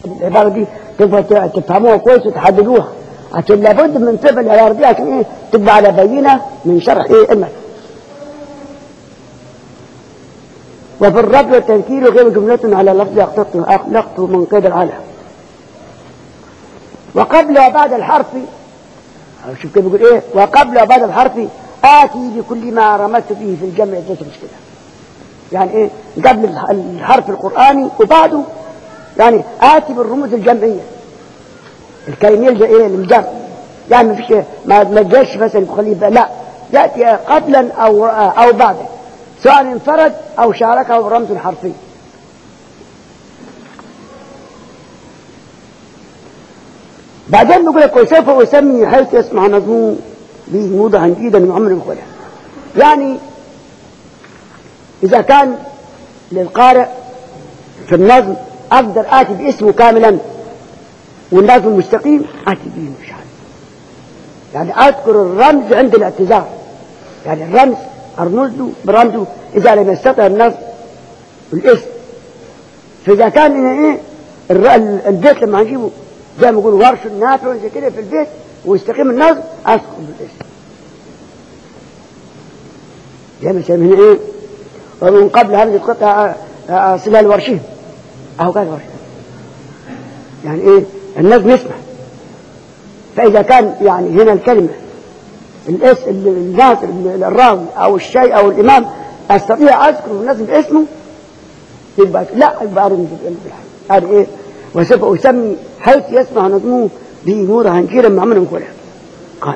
العبارة دي تبقى تفهموها كويس وتحددوها عشان لابد من صفة العبارة دي عشان ايه تبقى على بينة من شرح ايه المثل وفي الرد والتنكير غير جملة على لفظ أخلقته أخلقته من قدر على وقبل وبعد الحرف شوف كيف بيقول ايه وقبل وبعد الحرف آتي بكل ما رمت به في الجمع ليس مشكلة يعني ايه قبل الحرف القرآني وبعده يعني آتي بالرموز الجمعية الكلمية الج- ايه الجمع يعني ما فيش ما ما جاش مثلا يخليه بقى لا يأتي قبلا أو أو بعدا سواء انفرد أو شاركه رمز حرفي بعدين بيقول لك وسوف أسمي حيث يسمع نظمه به موضعا جديدا من عمر الخلع يعني إذا كان للقارئ في النظم أقدر آتي باسمه كاملا والنظم المستقيم آتي به مش عارف يعني أذكر الرمز عند الاعتذار يعني الرمز أرمز له برمزه إذا لم يستطع النظم الاسم فإذا كان إيه الر- ال- البيت لما هنجيبه زي ما يقولوا ورش نافع زي كده في البيت ويستقيم النظم أذكر بالاسم زي ما سمينا إيه ومن قبل هذه القطعة أصلها الورشين أهو قال ورشين يعني إيه النظم يسمع فإذا كان يعني هنا الكلمة الاس الناس الراوي أو الشيء أو الإمام أستطيع أذكر النظم اسمه يبقى لا يبقى أرمز بالحي هذا إيه وسوف أسمي حيث يسمع نظمه به نورا هنجيرا معمولا من كلها قال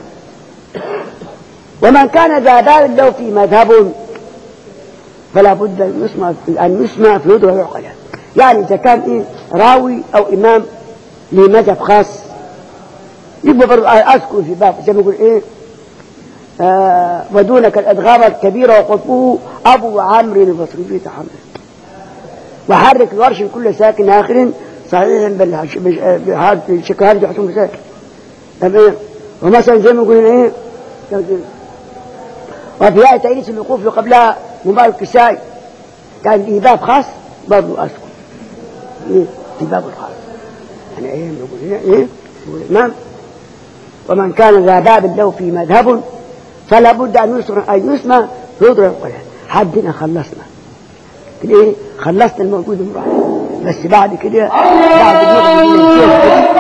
ومن كان ذا بال له في مذهب فلا بد أن يسمع أن يسمع في يده ويعقلها يعني إذا كان إيه راوي أو إمام لمذهب خاص يبقى برضه أذكر في باب زي ما يقول إيه آه ودونك الأدغام الكبيرة وقطبه أبو عمرو البصري في تحمل وحرك الورش كل ساكن آخر صحيح بحال الشكال يحسن ساكن تمام ومثلا زي ما قلنا إيه وفي آية تأنيس الوقوف قبلها مبارك الكسائي كان ليه باب خاص برضه أذكر إيه في باب الخاص يعني إيه نقول هنا إيه نقول الإمام ومن كان ذا باب له في مذهب فلا بد أن يسر أن يسمى يضرب القرآن حدنا خلصنا كده إيه خلصنا الموجود امرأة بس بعد كده بعد كده من الشيخ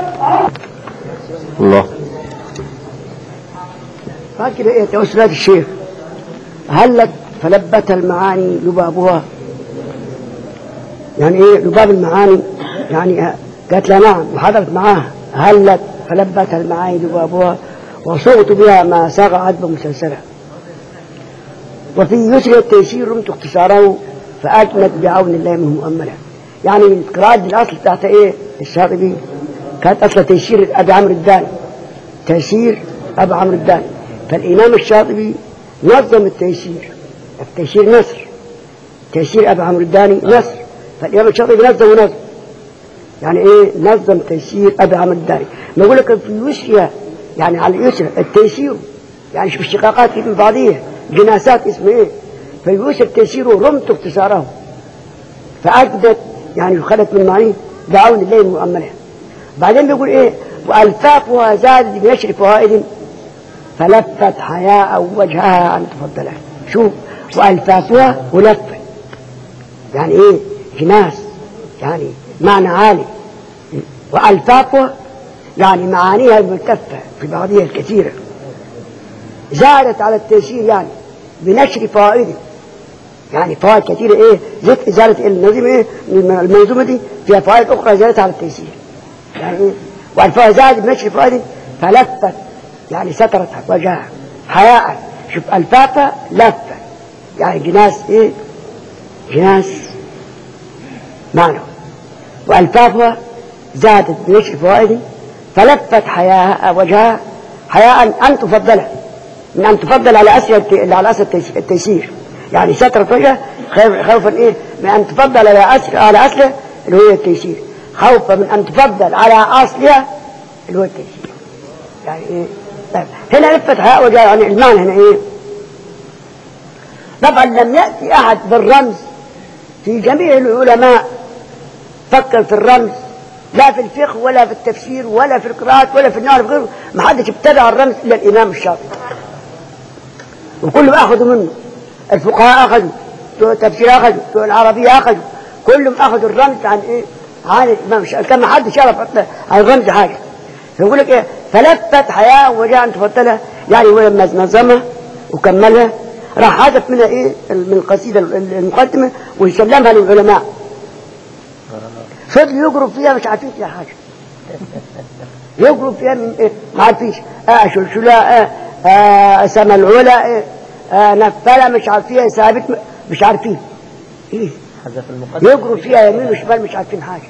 الله بعد كده إيه توسلات الشيخ هلت فلبت المعاني لبابها يعني إيه لباب المعاني يعني قالت لها نعم وحضرت معاها هلت فلبت المعاني لبابها وصغت بها ما ساغ عذب مسلسلة وفي يسر التيسير رمت اختصاره فأجمت بعون الله منه مؤملة يعني القراءة دي الأصل بتاعت إيه الشاطبي كانت أصل تيسير أبي عمرو الداني تيسير أبي عمرو الداني فالإمام الشاطبي نظم التيسير التيسير نصر تيسير أبي عمرو الداني نصر فالإمام الشاطبي نظم ونظم يعني إيه نظم تيسير أبي عمرو الداني نقول لك في يسرى يعني على اليسر التيسير يعني شوف الشقاقات في من بعضيها جناسات اسمه ايه فيوسف تيسيره رمت اختصاره فأجدت يعني خلت من معين بعون الله مؤملة بعدين بيقول ايه وألفافها زادت بنشر فوائد فلفت حياء وجهها عن تفضلها شوف وألفافها ولفت يعني ايه جناس يعني معنى عالي وألفافها يعني معانيها الملتفة في بعضها الكثيرة زادت على التيسير يعني بنشر فوائده يعني فوائد كثيرة ايه زدت إزالة النظم ايه المنظومة دي فيها فوائد أخرى زادت على التيسير يعني ايه والفوائد زادت بنشر فوائده فلفت يعني سترت وجهها حياء شوف الفافة لفة يعني جناس ايه جناس معنى والفافها زادت بنشر فوائده فلفت حياء وجهها حياء أن تفضلها من أن تفضل على أسر على أسر التيسير يعني سترة وجه خوفا إيه من أن تفضل على أسر على أصله اللي هو التيسير خوفا من أن تفضل على أصلها اللي هو التيسير يعني إيه طيب هنا لفت حياء وجهها يعني المعنى هنا إيه طبعا لم يأتي أحد بالرمز في جميع العلماء فكر في الرمز لا في الفقه ولا في التفسير ولا في القراءات ولا في النار في غيره ما حدش ابتدع الرمز الا الامام الشافعي وكلهم اخذوا منه الفقهاء اخذوا بتوع التفسير اخذوا بتوع العربيه اخذوا كلهم اخذوا الرمز عن ايه عن الامام الشافعي كان ما حدش يعرف عن الرمز حاجه فيقول لك ايه فلفت حياه وجاء ان تفضلها يعني هو لما نظمها وكملها راح حذف منها ايه من القصيده المقدمه ويسلمها للعلماء فضلوا يجروا فيها مش عارفين فيها حاجه يجروا فيها من ايه ما عارفينش اه شلشلة اه, آه سما العلا ايه آه نفلة مش عارفين ثابت مش عارفين ايه حذف المقدمة يجروا فيها يمين وشمال مش عارفين حاجه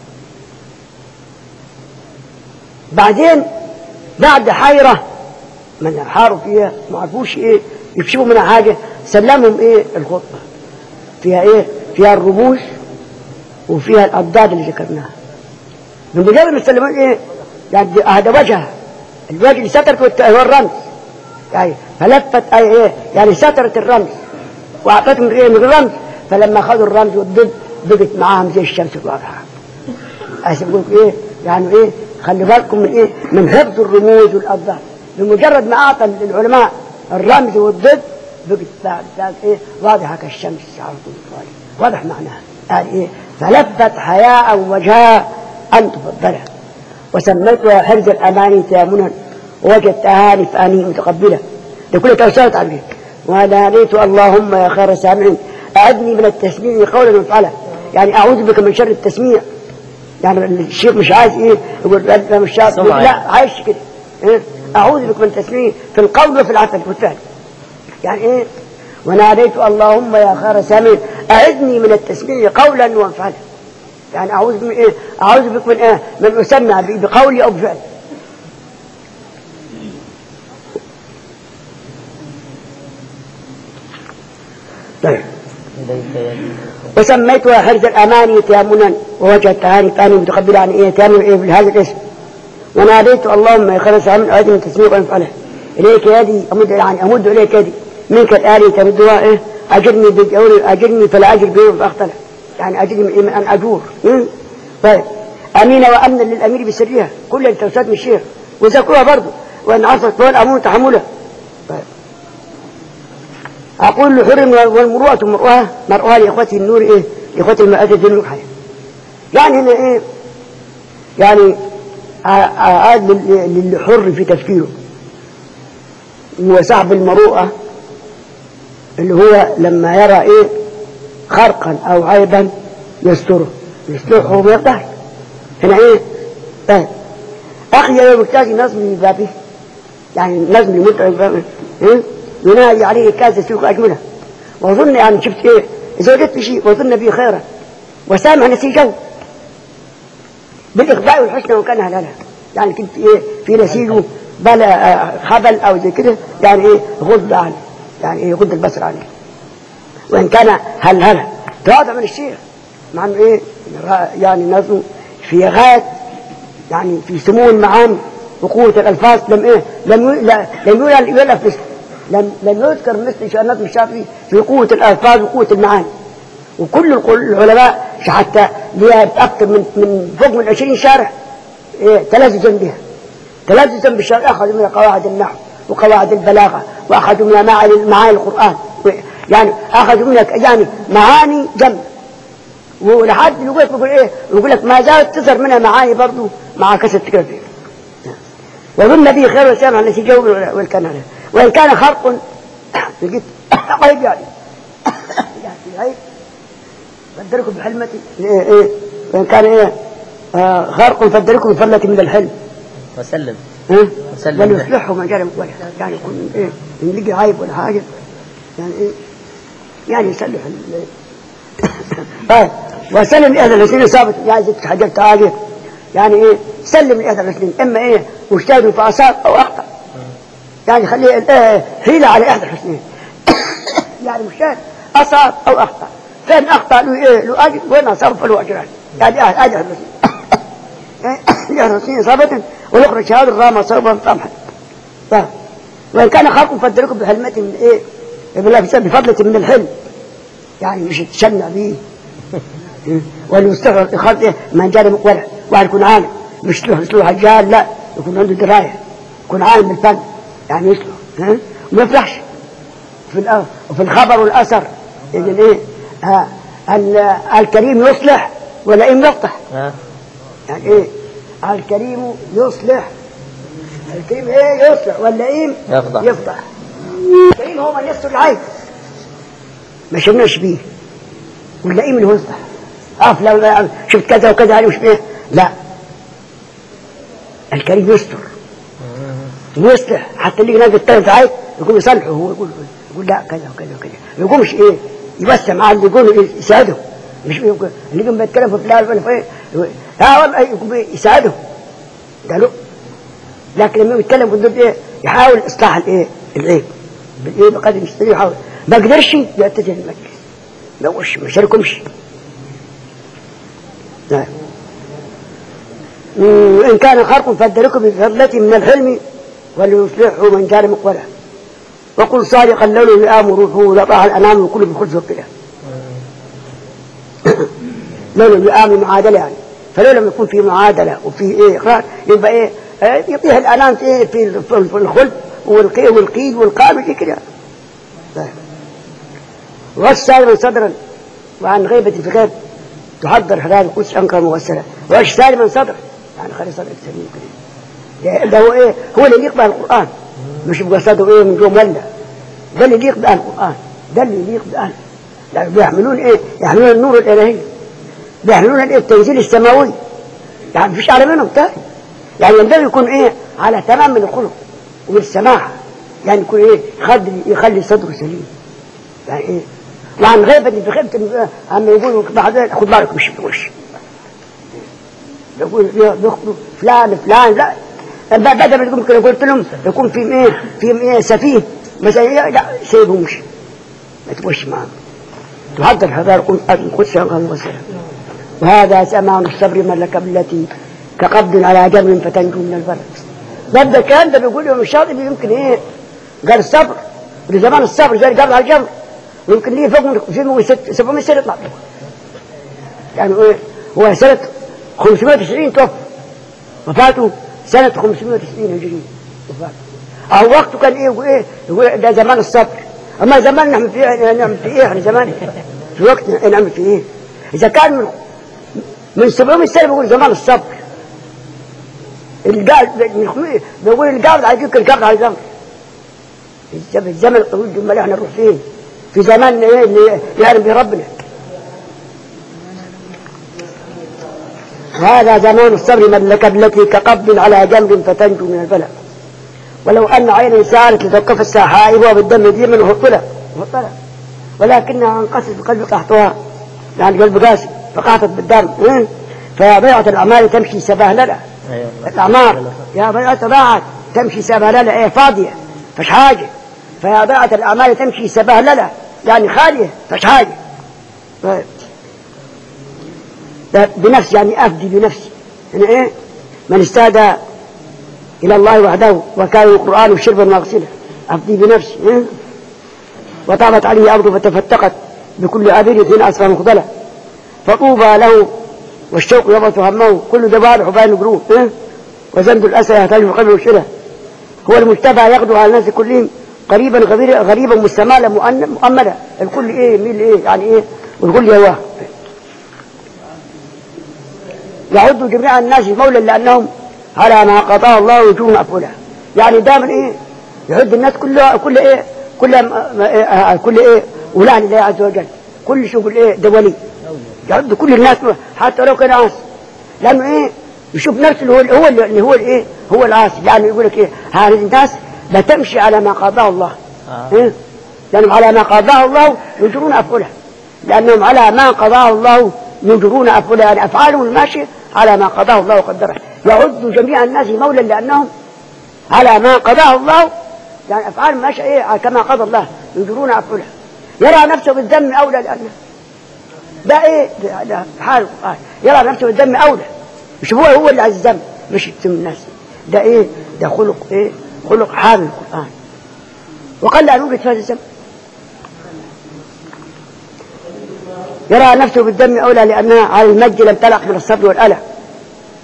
بعدين بعد حيرة من حاروا فيها ما عرفوش ايه يكشفوا منها حاجة سلمهم ايه الخطبة فيها ايه فيها الرموز وفيها الأضداد اللي ذكرناها من مجرد ما سلمون ايه يعني هذا وجهها الوجه اللي سترت هو الرمز يعني فلفت اي ايه يعني سترت الرمز واعطتهم ايه من الرمز فلما اخذوا الرمز والضد بقت معاهم زي الشمس الواضحه عشان بيقول ايه يعني ايه خلي بالكم من ايه من حفظ الرموز والاضداد بمجرد ما اعطى العلماء الرمز والضد بقت بعد ذلك ايه واضحه كالشمس على طول واضح معناها قال ايه فلفت حياء وجهها ان تفضلها وسميتها حرز الاماني تامنا ووجدتها نفاني متقبله لكل توسلت عليك وناديت اللهم يا خير سامع اعدني من التسميع قولا وفعلا يعني اعوذ بك من شر التسميع يعني الشيخ مش عايز ايه يقول انا مش عايز سمع لا عايش كده إيه؟ اعوذ بك من التسميع في القول وفي العمل والفعل يعني ايه وناديت اللهم يا خير سامع اعذني من التسميع قولا وفعلا يعني اعوذ بك من ايه اعوذ بك من ايه من اسمع ب- بقولي او بفعل طيب إليك يدي وسميتها حرز الأماني تيامنا ووجدتها نفاني متقبلة عن إيه تيامن إيه بهذا الاسم وناديت اللهم يا خير سامع أعد من تسميق وانفعله إليك يدي أمد يعني أمد إليك يدي منك الآلي تمدها إيه أجرني بالجور أجرني فلا أجر به فأختلف يعني أجرني من أن أجور مم؟ طيب أمينة وأمنا للأمير بسرها كل التوسات من الشيخ وذكرها برضه وإن عصت فهو الأمون تحملها طيب أقول لحر والمروءة مرؤها مرؤها لإخوته النور إيه لإخوته المرأة الدين حياة يعني هنا إيه يعني عاد للحر في تفكيره وصاحب المروءة اللي هو لما يرى إيه خرقا أو عيبا يستره يستره وما يرضاش هنا إيه طيب أخي يا محتاج نظم بابه يعني نظم لمتعب إيه ينادي عليه كاس سوق أجمله وأظن يعني شفت إيه إذا وجدت شيء وأظن به خيرا وسامع نسيجه بالإخباء والحسنى وكان هلالا يعني كنت إيه في نسيجه بلا آه، خبل أو زي كده يعني إيه غض عنه يعني إيه غض البصر عنه وإن كان هلهلة تواضع من الشيخ مع إنه إيه يعني نظمه في غاية يعني في سمو المعاني وقوة الألفاظ لم إيه لم ي- لا- لم يولد يولف مثل لم لم يذكر مثل شأن النظم الشافعي في قوة الألفاظ وقوة المعاني وكل القل- العلماء حتى ليها أكثر من من فوق من 20 شارع إيه تلذذا بها تلذذا بالشرع أخذوا منها قواعد النحو وقواعد البلاغة وأخذوا منها معاني معاني القرآن و- يعني أخذوا منها يعني معاني جم ولحد دلوقتي بيقول ايه يقول لك ما زالت تظهر منها معاني برضه مع كسر التكرار فيها وظن به خير وسامع التي جو والكنانة وإن كان خرق لقيت عيب يعني يعني عيب فدركم بحلمتي إيه إيه وإن كان إيه آه خرق فدركم بفلة من الحلم وسلم ها وسلم بل به. يصلحه من جانب ولا يعني يكون إيه إن لقي عيب ولا حاجة يعني إيه يعني يصلح ال- طيب وسلم لأهل الاثنين ثابت يعني زدت حاجات حاجة يعني ايه سلم لأهل الاثنين اما ايه مجتهد فأصاب او اخطأ يعني خليه اه حيلة على احد الحسنين يعني مجتهد اصاب او اخطأ فان اخطأ له ايه له اجر وين اصاب فله اجران يعني اهل اجر الاثنين لأهل الاثنين اصابة ويخرج هذا الرامة صوبا طمحا طيب وان كان خلق فدركم بحلمة من ايه بالله بفضلة من الحلم يعني مش تشنع به والمستغرق إخراج إيه من جانب ولا واحد يكون عالم مش له مثل حجال لا يكون عنده درايه يكون عالم بالفن يعني يسلو ها وما يفرحش في الأ- وفي الخبر والاثر يقول ايه ها ال- الكريم يصلح واللئيم يفضح ها يعني ايه الكريم يصلح الكريم ايه يصلح واللئيم يفضح. يفضح الكريم هو من يستر العيب ما شفناش بيه واللئيم اللي هو يصلح اقف لو لو شفت كذا وكذا عليه مش بيه لا الكريم يستر ويصلح حتى اللي نازل الثالث عيب يقول يصلحه هو يقول يقول لا كذا وكذا وكذا ما يقومش ايه يبسم مع اللي يقول يساعده مش يقول اللي يقوم بيتكلم في فلان ولا في ايه يقول اه والله يقوم يساعده ده له لكن لما يتكلم في الضد ايه يحاول اصلاح الايه العيب بالايه بقدر المستطاع يحاول ما قدرش يعتزل المجلس ما وش ما شاركهمش نعم وإن كان خرق فادركه بفضلة من الحلم وليصلحه من كان مقبلا وقل صادقا لولا يآم روحه لطاح الأنام وكل بخلص وكذا لولا يآم معادلة يعني فلو لم يكون في معادلة وفي إيه إخراج يبقى إيه آه، يطيح الأنام في إيه في في- في الخلف والقي والقيد والقابل في كده طيب. والسالما صدرا وعن غيبة في غيب تحضر حلال القدس أنكر موسلة وإيش سالما صدرا يعني خلي صدرك سليم كده يعني ده هو إيه هو اللي يليق بها القرآن مش يبقى صدره إيه من جوه مولع ده اللي يليق بها القرآن ده اللي يليق بها يعني بيحملون إيه يحملون النور الإلهي بيحملون الإيه التنزيل السماوي يعني مفيش أعلى منهم تاني يعني ينبغي يكون إيه على تمام من الخلق ومن السماحة يعني يكون إيه يخلي يخلي صدره سليم يعني إيه وعن غيبة بغيبة عم يقولوا بعد خد بالك مش بوش يقول بيخبروا فلان فلان لا ب- بدل ما يقول كده قلت لهم يكون في ايه في ايه سفيه مثلا إيه، لا سيبهم مش ما تبوش معهم تحضر حضار القدس الله وسلم وهذا زمان الصبر ملك التي كقبض على جبل فتنجو من البرد ده الكلام ده بيقول يوم الشاطئ يمكن ايه قال الصبر لزمان الصبر زي القبض على الجبل ويمكن ليه فوق من في من ست 700 سنه يطلع يعني ايه هو سنه 590 توفى وفاته سنه 590 هجريه وفاته أو وقته كان ايه وايه يقول ده زمان الصبر اما زمان نعمل في ايه نعمل في ايه احنا زمان في وقتنا نعمل في ايه اذا كان من من 700 سنه بيقول زمان الصبر القاعد بيقول القاعد على ذكر القاعد على الزمن الزمن الزمن الطويل امال احنا نروح فين في زمان ايه اللي يعلم به ربنا هذا زمان الصبر مملكة التي كقبض على جنب فتنجو من البلاء ولو أن عينا سالت لتوقف السحائب وبالدم ديما وهطلة وهطلة ولكنها انقصت بقلب قحطها يعني قلب قاسي فقحطت بالدم إيه؟ فضيعة الأعمال تمشي سبهللة ايوه الأعمار يا ضيعة ضاعت تمشي سبهللة ايه فاضية فش حاجة فيا ضيعة الأعمال تمشي سبهللة يعني خالية فش حاجة طيب ده بنفسي يعني أفدي بنفسي يعني إيه من استهدى إلى الله وحده وكان القرآن شربا مغسلا أفدي بنفسي إيه؟ وطابت عليه أرض فتفتقت بكل عبير أسرى مخضلة فطوبى له والشوق يضغط همه كل جبار حبان قروب إيه؟ وزند الأسى يحتاج القلب والشرة هو المجتبى يغدو على الناس كلهم قريبا غريبا غريبا مستمالا مؤن- مؤملا الكل ايه مين ايه يعني ايه والكل يواه يعد جميع الناس مولا لانهم على ما قضاه الله وجوه مقبوله يعني دائما ايه يعد الناس كلها كل ايه كل ما- ما- إيه آه، كل ايه ولاء لله عز وجل كل شغل ايه ده ولي يعد كل الناس حتى لو كان عاصي لانه ايه يشوف نفسه اللي هو هو اللي هو الايه هو العاصي يعني يقول لك ايه هذه الناس لا تمشي على ما قضاه الله آه. إيه؟ لانهم على ما قضاه الله يجرون افعالها لانهم على ما قضاه الله يجرون افعالها يعني افعالهم الماشيه على ما قضاه الله وقدره يعد جميع الناس مولا لانهم على ما قضاه الله يعني افعالهم ماشيه ايه كما قضى الله يجرون افعالها يرى نفسه بالذم اولى لانه ده ايه ده, ده حال القرآن يرى نفسه بالذم اولى مش هو هو اللي عايز الذم مش يتم الناس ده ايه ده خلق ايه خلق حال القرآن وقل ان وجد في هذا الذم يرى نفسه بالذم اولى لانها على المجد لم تلق من الصبر والالم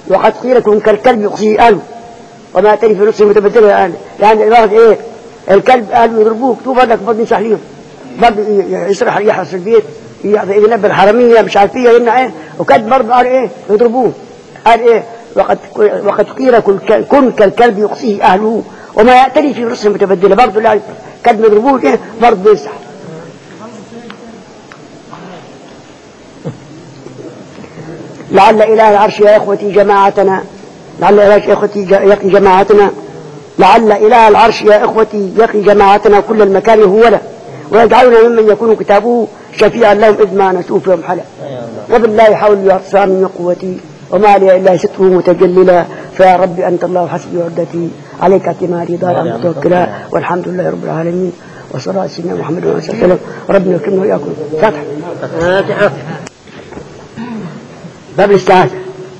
وقد قيل كن كالكلب يقصيه أهله وما تري في نفسه متبدله يعني يعني عبارة إيه الكلب أهله يضربوك تو برضك برضه ينصح ليهم برضه يسرح يحرس البيت ينبه الحرامية مش عارف ايه يمنع ايه وكان برضه قال ايه يضربوه قال ايه وقد وقد قيل كل- كن كالكلب يقصيه اهله وما يأتري في نفسه متبدله برضه لا كلب يضربوه ايه برضه ينصح لعل إله العرش يا إخوتي جماعتنا لعل إله يا إخوتي ج- يقي جماعتنا لعل إله العرش يا إخوتي يقي جماعتنا كل المكان هو له ويجعلنا ممن يكون كتابه شفيعا لهم إذ ما نسوا فيهم حلا يا الله وبالله حولي وأقسامي وقوتي وما لي إلا ستره متجللا فيا رب أنت الله حسبي وعدتي عليك اعتمادي ضارع متوكلا والحمد لله رب العالمين وصلى الله على سيدنا محمد وعلى آله وسلم ربنا يكرمنا وإياكم فتح فاتحة باب الاستعاذة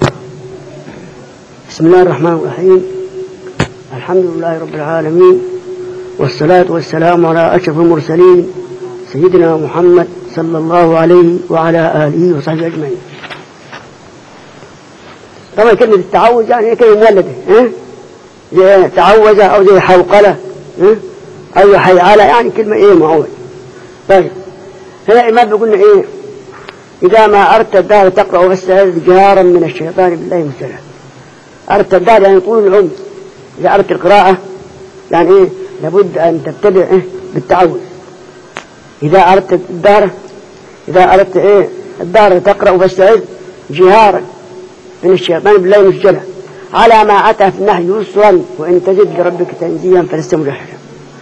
بسم الله الرحمن الرحيم الحمد لله رب العالمين والصلاة والسلام على أشرف المرسلين سيدنا محمد صلى الله عليه وعلى آله وصحبه أجمعين طبعا كلمة التعوذ يعني كلمة مولدة ها؟ زي تعوذ أو زي حوقلة ها؟ أو حيعلة يعني كلمة إيه معوذ طيب هنا الإمام بيقول لنا إيه إذا ما أردت الدار تقرأ فاستعذ جهارا من الشيطان بالله من السلام أردت الدار يعني طول العمر إذا أردت القراءة يعني إيه لابد أن تبتدئ إيه بالتعوذ إذا أردت الدار إذا أردت إيه الدار تقرأ فاستعذ جهارا من الشيطان بالله من السلام على ما أتى في النهي يسرا وإن تزد لربك تنزيها فلست مجحدا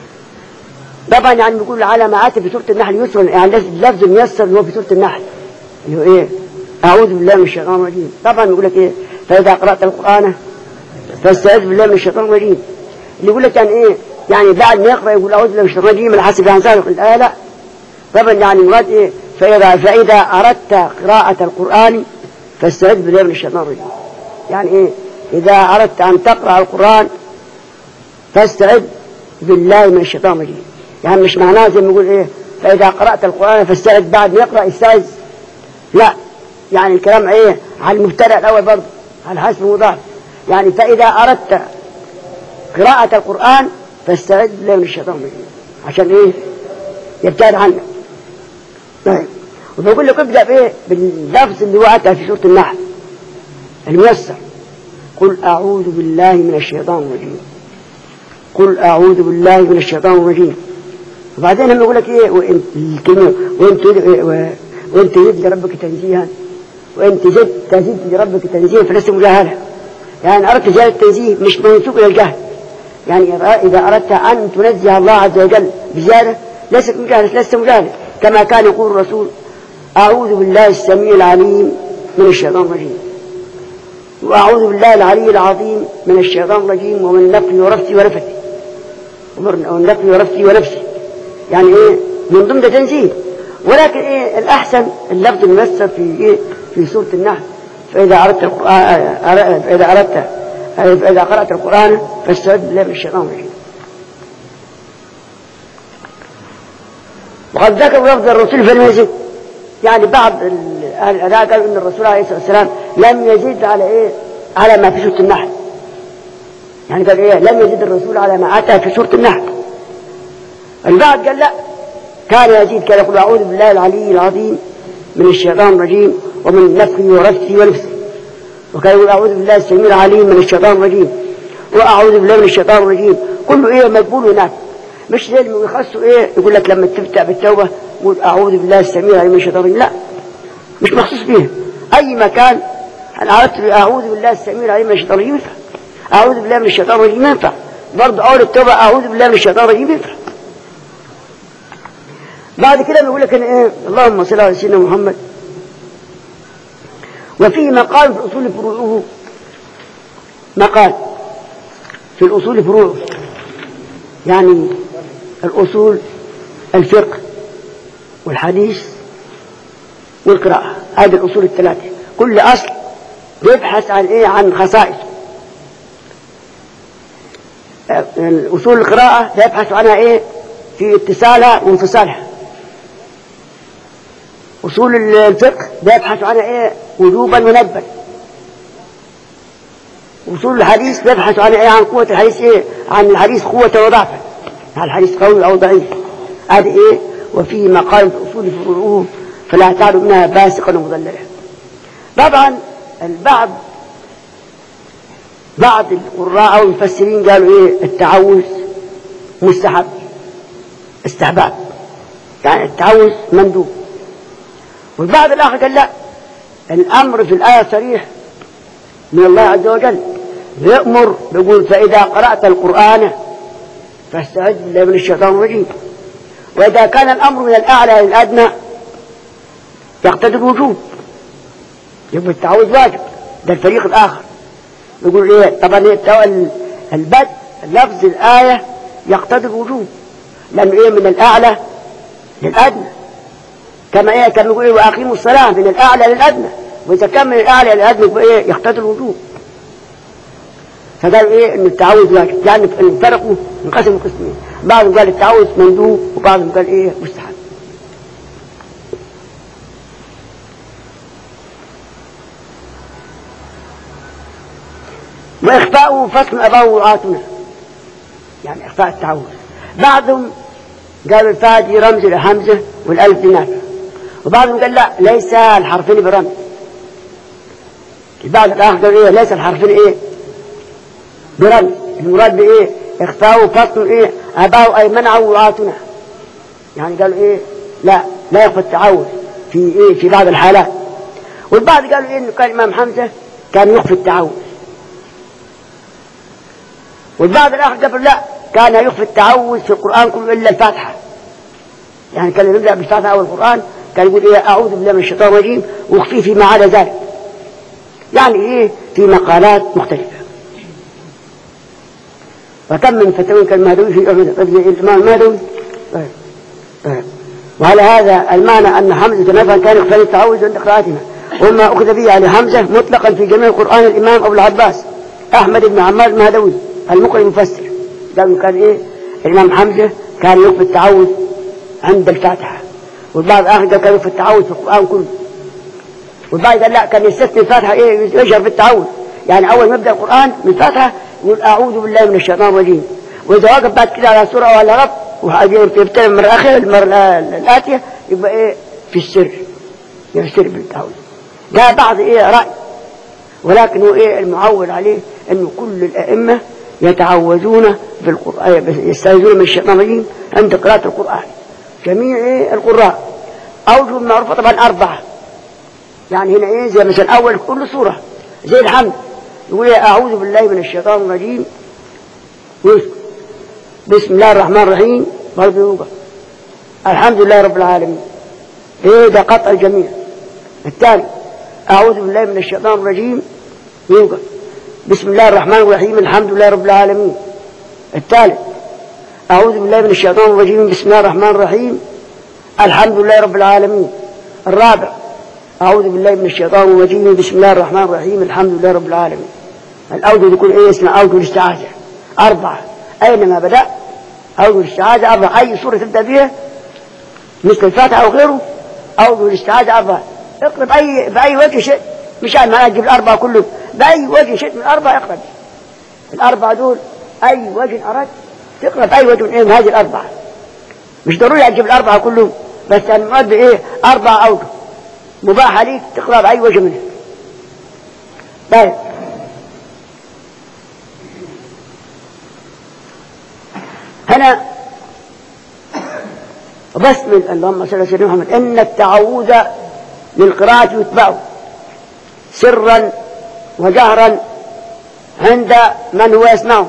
طبعا يعني بيقول على ما أتى في سورة النحل يسرا يعني لفظ ميسر اللي هو في سورة النحل اللي هو ايه اعوذ بالله من الشيطان الرجيم طبعا يقول لك ايه فاذا قرات القران فاستعذ بالله من الشيطان الرجيم اللي يقول لك يعني ايه يعني بعد ما يقرا يقول اعوذ بالله من الشيطان الرجيم على حسب يعني سابق الايه لا طبعا يعني المراد ايه فاذا فاذا اردت قراءه القران فاستعذ بالله من الشيطان الرجيم يعني ايه اذا اردت ان تقرا القران فاستعذ بالله من الشيطان الرجيم يعني مش معناه زي ما يقول ايه فاذا قرات القران فاستعذ بعد ما يقرا استعذ لا يعني الكلام ايه على المبتدا الاول برضه على حسب المضاف يعني فاذا اردت قراءة القرآن فاستعذ بالله من الشيطان الرجيم عشان ايه يبتعد عنك طيب وبقول لك ابدا بايه باللفظ اللي هو اتى في سوره النحل الميسر قل اعوذ بالله من الشيطان الرجيم قل اعوذ بالله من الشيطان الرجيم وبعدين لما يقول لك ايه وانت الكلمه وانت وانت تزد لربك تنزيها وانت تزد تزد لربك تنزيها فلست مجاهلا يعني اردت زياده التنزيه مش منسوب الى الجهل يعني اذا اردت ان تنزه الله عز وجل بزياده ليست مجاهله لست مجاهلا كما كان يقول الرسول اعوذ بالله السميع العليم من الشيطان الرجيم واعوذ بالله العلي العظيم من الشيطان الرجيم ومن نفسي ورفسي ونفسي ومن نفسي ورفسي ونفسي يعني ايه من ضمن تنزيه ولكن ايه الاحسن اللفظ الميسر في ايه في سوره النحل فاذا اردت القران فاذا اردت فاذا قرات القران فاستعذ بالله من الشيطان الرجيم وقد ذكر لفظ الرسول فلم يزد يعني بعض اهل الاداء قالوا ان الرسول عليه الصلاه والسلام لم يزد على ايه على ما في سوره النحل يعني قال ايه لم يزد الرسول على ما اتى في سوره النحل البعض قال لا كان يزيد كان يقول أعوذ بالله العلي العظيم من الشيطان الرجيم ومن نفخه ورفسه ونفسه وكان يقول أعوذ بالله السميع العليم من الشيطان الرجيم وأعوذ بالله من الشيطان الرجيم كله إيه مقبول هناك مش زي اللي يخصوا إيه يقول لك لما تبدأ بالتوبة قول أعوذ بالله السميع العليم من الشيطان الرجيم لا مش مخصوص به أي مكان أنا أردت أعوذ بالله السميع العليم من الشيطان الرجيم ينفع أعوذ بالله من الشيطان الرجيم ينفع برضه أول التوبة أعوذ بالله من الشيطان الرجيم ينفع بعد كده بيقول لك أنا إيه اللهم صل على سيدنا محمد وفيه مقال في الأصول فروعه مقال في الأصول فروعه يعني الأصول الفقه والحديث والقراءة هذه الأصول الثلاثة كل أصل بيبحث عن إيه عن خصائص أصول القراءة بيبحث عنها إيه في اتصالها وانفصالها أصول الفقه بيبحث عنها إيه وجوبا وندبا وصول الحديث بيبحث عن ايه عن قوة الحديث ايه عن الحديث قوة وضعفا هل الحديث قوي او ضعيف هذا ايه وفيه مقال في اصول فروعه فلا تعلم منها باسقا ومضللا طبعا البعض بعض القراء او المفسرين قالوا ايه التعوذ مستحب استحباب يعني التعوذ مندوب والبعض الاخر قال لا الامر في الايه صريح من الله عز وجل يأمر يقول فإذا قرأت القرآن فاستعذ بالله من الشيطان الرجيم وإذا كان الأمر من الأعلى للأدنى يقتضي الوجوب يبقى التعوذ واجب ده الفريق الآخر يقول إيه طبعا إيه البدء لفظ الآية يقتضي الوجوب لأنه إيه من الأعلى للأدنى كما إيه كما يقول إيه وأقيموا الصلاة من الأعلى للأدنى وإذا كان من الأعلى للأدنى يبقى إيه يقتضي الوجوب فقالوا إيه إن التعوذ واجب يعني فرقوا انقسموا قسمين بعضهم قال التعوذ مندوب وبعضهم قال إيه مستحب وإخفاؤه فصل أباه وعاتنا يعني إخفاء التعوذ بعضهم قالوا الفاء دي رمز لهمزة والألف دي نافع وبعضهم قال لا ليس الحرفين برمز البعض الآخر قال إيه ليس الحرفين إيه برمز المراد بإيه إخفاء فصل إيه أباه أي منعه وعاتنا يعني قالوا إيه لا لا يخفى التعوذ في إيه في بعض الحالات والبعض قالوا إيه إنه كان الإمام حمزة كان يخفي التعوذ والبعض الآخر قال لا كان يخفي التعوذ في القرآن كله إلا الفاتحة يعني كان يبدأ بالفاتحة أو القرآن كان يقول إيه أعوذ بالله من الشيطان الرجيم ويخفيه فيما عدا ذلك يعني إيه في مقالات مختلفة وكم من فتاوى كالمهدوي في الإمام المهدوي طيب طيب وعلى هذا المعنى أن حمزة مثلا كان يخفي التعوذ عند قراءتها وما أخذ به على حمزة مطلقا في جميع القرآن الإمام أبو العباس أحمد بن عمار المهدوي المقرئ المفسر قالوا كان إيه الإمام حمزة كان يخفي التعوذ عند الفاتحة والبعض آخر قال كان يخفي التعوذ في القرآن كله والبعض قال لا كان يستثني الفاتحة إيه يجهر في التعوذ يعني أول ما يبدأ القرآن من الفاتحة يقول أعوذ بالله من الشيطان الرجيم وإذا وقف بعد كده على سورة أو على رب ويبتدئ من الأخير المرة الآتية يبقى إيه في السر يفسر بالتعوذ ده بعض إيه رأي ولكن هو إيه المعول عليه أنه كل الأئمة يتعوذون بالقرآن يستعيذون من الشيطان الرجيم عند قراءة القرآن جميع إيه القراء أوجه معروفة طبعا أربعة يعني هنا إيه زي مثلا أول كل سورة زي الحمد يقول أعوذ بالله من الشيطان الرجيم ويسكت بسم الله الرحمن الرحيم برضه يوقف الحمد لله رب العالمين إيه ده قطع الجميع الثاني أعوذ بالله من الشيطان الرجيم يوقف بسم الله الرحمن الرحيم الحمد لله رب العالمين الثالث أعوذ بالله من الشيطان الرجيم بسم الله الرحمن الرحيم الحمد لله رب العالمين الرابع أعوذ بالله من الشيطان الرجيم بسم الله الرحمن الرحيم الحمد لله رب العالمين الأوجه يكون إيه اسمه أوجه الاستعاذة أربعة أينما بدأ أوجه الاستعاذة أربعة أي سورة تبدأ بها مثل الفاتحة أو غيره أوجه الاستعاذة أربعة اقرب أي بأي وجه شئت مش أنا أجيب الأربعة كلهم بأي وجه شئت من الأربعة اقرب الأربعة دول أي وجه أردت تقرأ بأي وجه من إيه من هذه الأربعة مش ضروري أجيب الأربعة كلهم بس المراد بإيه أربعة أوجه مباح عليك تقرأ بأي وجه منها طيب هنا بسم اللهم صل على سيدنا محمد إن التعوذ للقراءة يتبعه سرا وجهرا عند من هو يسمعه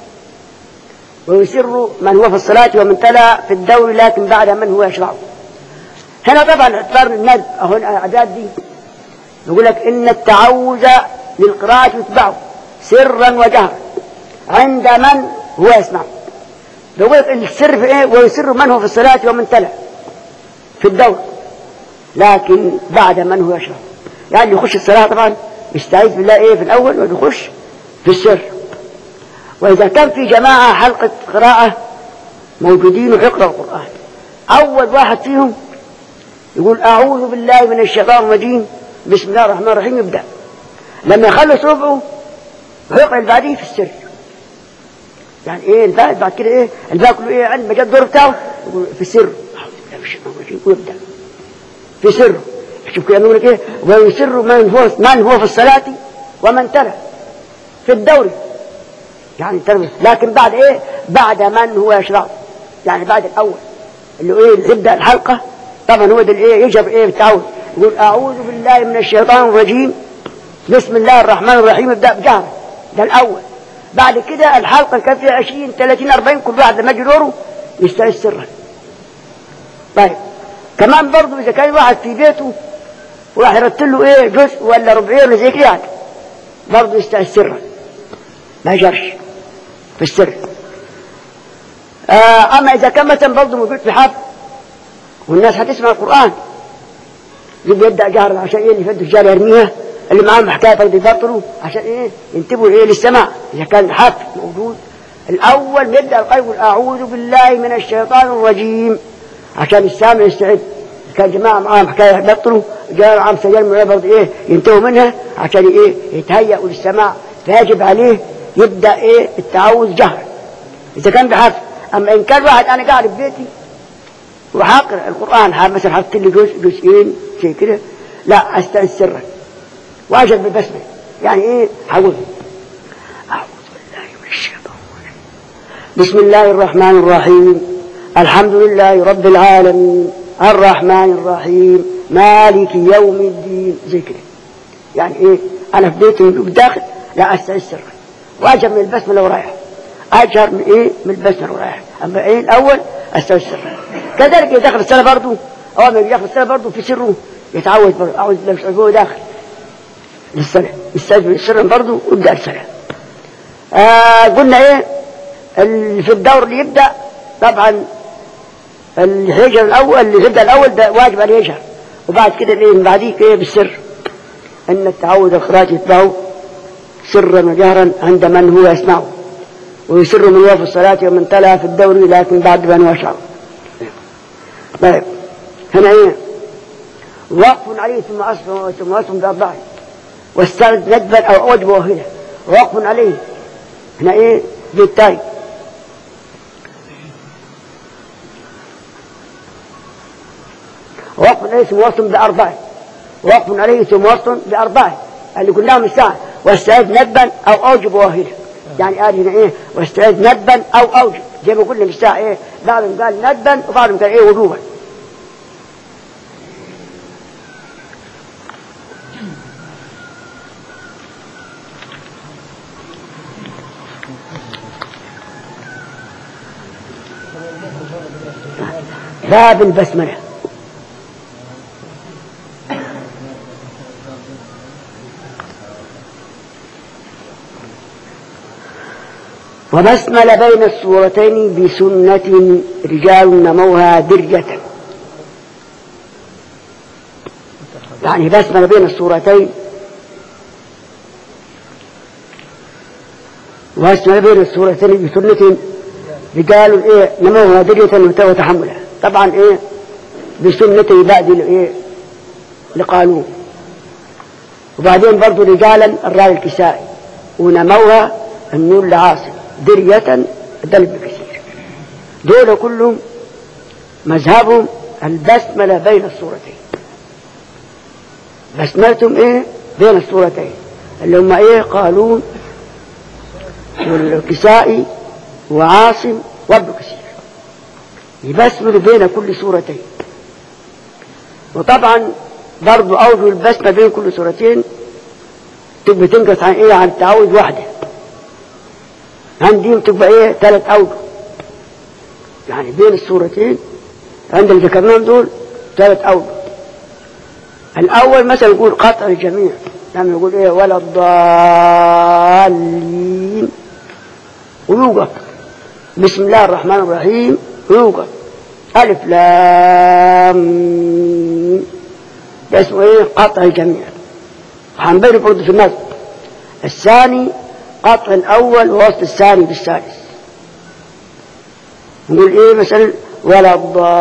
ويسر من هو في الصلاة ومن تلا في الدور لكن بعد من هو يشرعه هنا طبعا اعتبار الند أو الأعداد دي يقول لك إن التعوذ للقراءة يتبعه سرا وجهرا عند من هو يسمعه يقول لك السر في ايه ويسر من هو في الصلاة ومن تلا في الدور لكن بعد من هو يشرع يعني يخش الصلاة طبعا يستعيذ بالله ايه في الأول ويخش في السر وإذا كان في جماعة حلقة قراءة موجودين ويقرأ القرآن أول واحد فيهم يقول أعوذ بالله من الشيطان الرجيم بسم الله الرحمن الرحيم يبدأ لما يخلص ربعه ويقرأ اللي بعديه في السر يعني ايه الباقي بعد كده ايه الباقي كله ايه عند ما جاء الدور بتاعه يقول في سر أعوذ بالله من الشيطان الرجيم ويبدأ في سر شوف كده يقول لك ايه ويسر من هو من هو في الصلاة ومن تلا في الدوري يعني ترى لكن بعد ايه بعد من هو يشرع يعني بعد الاول اللي هو ايه اللي يبدا الحلقه طبعا هو ده الايه يجب ايه بالتعود يقول اعوذ بالله من الشيطان الرجيم بسم الله الرحمن الرحيم ابدا بجهر ده الاول بعد كده الحلقه كان فيها 20 30 40 كل واحد لما يجي دوره يستعيذ سرا طيب كمان برضه اذا كان واحد في بيته وراح يرتل له ايه جزء ولا ربعين ولا زي كده يعني برضه يستعيذ سرا ما يجرش في السر آه اما اذا كان مثلا برضه موجود في حفل والناس هتسمع القران يبدا يبدا جهر عشان ايه اللي يفدوا الرجال يرميها اللي معاهم حكايه برضه يبطلوا عشان ايه ينتبهوا ايه للسماع اذا كان الحفل موجود الاول بيبدا القلب يقول اعوذ بالله من الشيطان الرجيم عشان السامع يستعد كان جماعه معاهم حكايه يبطلوا جاء معاهم سجال من برضه ايه ينتهوا منها عشان ايه يتهيأوا للسماع فيجب عليه يبدا ايه التعوذ جهر اذا كان بحفل اما ان كان واحد انا قاعد في بيتي وحاقرا القران حاب مثلا حاطط لي جزء جزئين شيء كده لا استعذ سرا واجل بالبسمله يعني ايه حقول اعوذ بالله من الشيطان الرجيم بسم الله الرحمن الرحيم الحمد لله رب العالمين الرحمن الرحيم مالك يوم الدين زي كده يعني ايه انا في بيتي من داخل لا استعذ سرا واجر من البسمله ورايح اجر من ايه من البسمله ورايح اما ايه الاول استعذ سرا كذلك يدخل السنه برضه اول ما يدخل السنه برضه في سره يتعود برضه اعوذ بالله من الشيطان هو داخل للسنه يستعذ سرا برضه ويبدا السنه آه قلنا ايه اللي في الدور اللي يبدا طبعا اللي هيجر الاول اللي يبدا الاول ده واجب عليه يجهر وبعد كده ايه من بعديك ايه بالسر ان التعود الخراج يتبعه سرا وجهرا عند من هو يسمعه ويسر من هو في الصلاة ومن تلا في الدور لكن بعد من هو يشعر طيب هنا ايه وقف عليه ثم أصل ثم أصل بأربعة واستعد ندبا أو أوجب وهنا وقف عليه هنا ايه بالتاي وقف عليه ثم وصل بأربعة وقف عليه ثم وصل بأربعة اللي قلناهم الساعة واستعد ندبا أو أوجب وهنا يعني قال هنا ايه واستعد ندبا أو أوجب زي ما قلنا الساعة ايه بعضهم قال ندبا وبعضهم قال ايه وجوبا باب البسمله وبسمل بين السورتين بسنة رجال نموها درجة يعني بسمل بين السورتين وبسمل بين السورتين بسنة رجال ايه نموها درجة وتحملها طبعا ايه بسنة بعد الايه لقالون وبعدين برضو رجالا الراي الكسائي ونموها النور لعاصم درية دلب كثير دول كلهم مذهبهم البسملة بين الصورتين بسملتهم ايه بين الصورتين اللي هم ايه قالون والكسائي وعاصم وابن كثير يبسملوا بين كل سورتين وطبعا برضو أوجه البسمة بين كل سورتين تبقى تنقص عن ايه عن التعوذ واحده عندي تبقى ايه ثلاث اوجه يعني بين السورتين عند اللي ذكرناهم دول ثلاث اوجه الاول مثلا يقول قطع الجميع لما يقول ايه ولا الضالين ويوقف بسم الله الرحمن الرحيم ويوقف الف لام ده اسمه ايه قطع الجميع حنبين برضه في النصب الثاني قطع الأول ووصل الثاني بالثالث نقول إيه مثلا ولا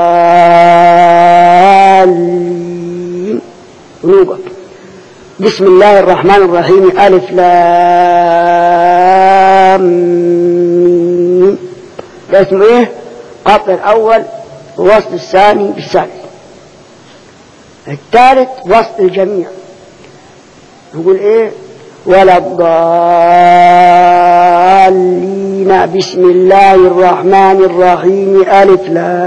الضالين ونوقف بسم الله الرحمن الرحيم ألف لام لام ميم. ده اسمه ايه قطع الاول ووصل الثاني بالثالث الثالث وصل الجميع نقول ايه ولا الضالين بسم الله الرحمن الرحيم ألف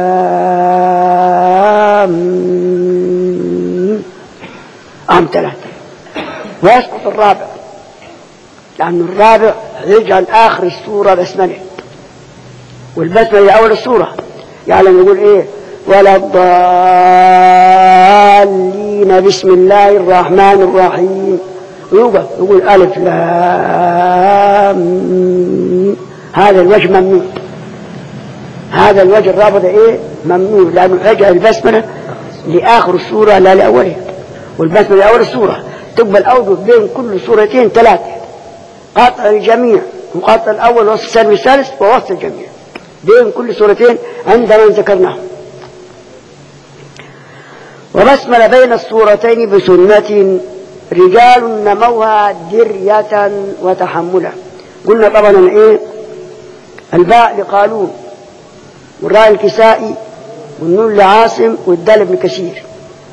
لام ميم. أم ثلاثة ويسقط الرابع لأن الرابع يجعل آخر السورة بسملة والبسملة هي أول السورة يعني نقول إيه ولا الضالين بسم الله الرحمن الرحيم يوقف يقول ألف لام ميم. هذا الوجه ممنوع هذا الوجه الرابط إيه ممنوع لأنه يجعل البسملة لآخر السورة لا لأولها والبسملة لأول السورة تبقى الأوجه بين كل سورتين ثلاثة قطع الجميع وقطع الأول وسط الثاني والثالث ووسط الجميع بين كل سورتين عندما ذكرناه وبسمل بين السورتين بسنة رجال نموها درية وتحملا قلنا طبعا أنا ايه الباء لقالون والراء الكسائي والنون لعاصم والدال ابن كثير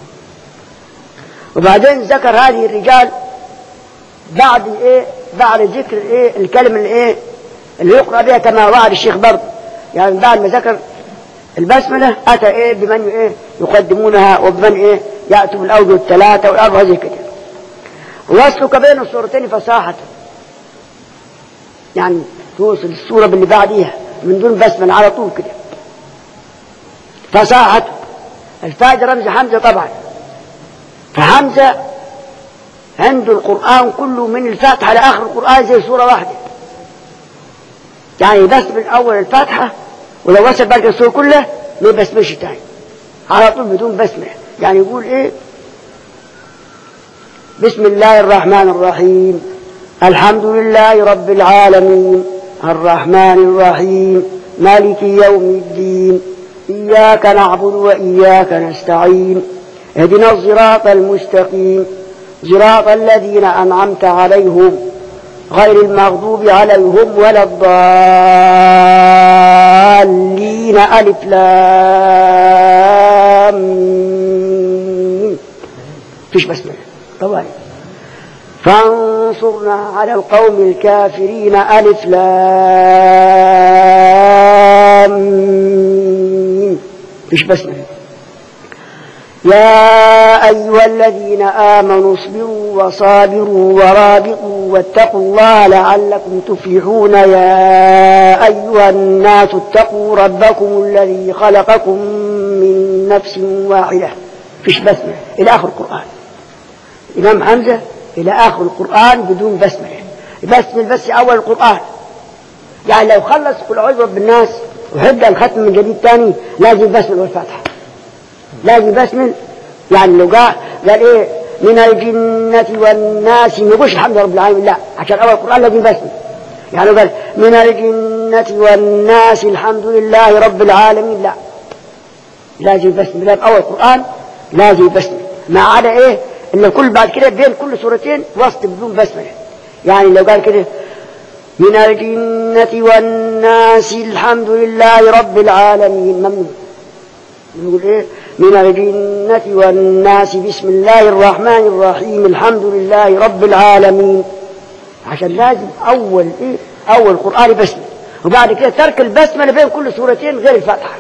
وبعدين ذكر هذه الرجال بعد ايه بعد ذكر ايه الكلمه اللي ايه اللي يقرا بها كما وعد الشيخ برضه يعني بعد ما ذكر البسمله اتى ايه بمن ايه يقدمونها وبمن ايه ياتوا بالاوجه الثلاثه والاربعه زي كده وصلك بين الصورتين فصاحه يعني توصل الصوره باللي بعديها من دون بسمله على طول كده فصاحه الفاء رمز حمزه طبعا فحمزه عنده القرآن كله من الفاتحة لآخر القرآن زي سورة واحدة يعني بس من أول الفاتحة ولو وصل باقي السورة كلها ما يبسمش تاني على طول بدون بسمة يعني يقول إيه بسم الله الرحمن الرحيم الحمد لله رب العالمين الرحمن الرحيم مالك يوم الدين إياك نعبد وإياك نستعين اهدنا الصراط المستقيم صراط الذين أنعمت عليهم غير المغضوب عليهم ولا الضالين ألف لام ميم. فيش بسملة طبعا فانصرنا على القوم الكافرين ألف لام ميم. فيش بسملة يا أيها الذين آمنوا اصبروا وصابروا ورابطوا واتقوا الله لعلكم تفلحون يا أيها الناس اتقوا ربكم الذي خلقكم من نفس واحدة فيش بسمة إلى آخر القرآن الإمام حمزة إلى آخر القرآن بدون بسمة بسمة بس أول القرآن يعني لو خلص قل أعوذ برب الناس وهبدأ الختم من جديد تاني لازم بسمة والفاتحة لازم بسمل يعني لو قال قال ايه من الجنة والناس ما يقولش الحمد لله رب العالمين لا عشان اول القرآن لازم بسمل يعني لو قال من الجنة والناس الحمد لله رب العالمين لا لازم بسمل لازم اول القرآن لازم بسمل ما عدا ايه ان كل بعد كده بين كل سورتين وسط بدون بسملة يعني لو قال كده من الجنة والناس الحمد لله رب العالمين ممنوع نقول ايه من الجنة والناس بسم الله الرحمن الرحيم الحمد لله رب العالمين عشان لازم أول إيه أول قرآن بسمة وبعد كده ترك البسملة بين كل سورتين غير الفاتحة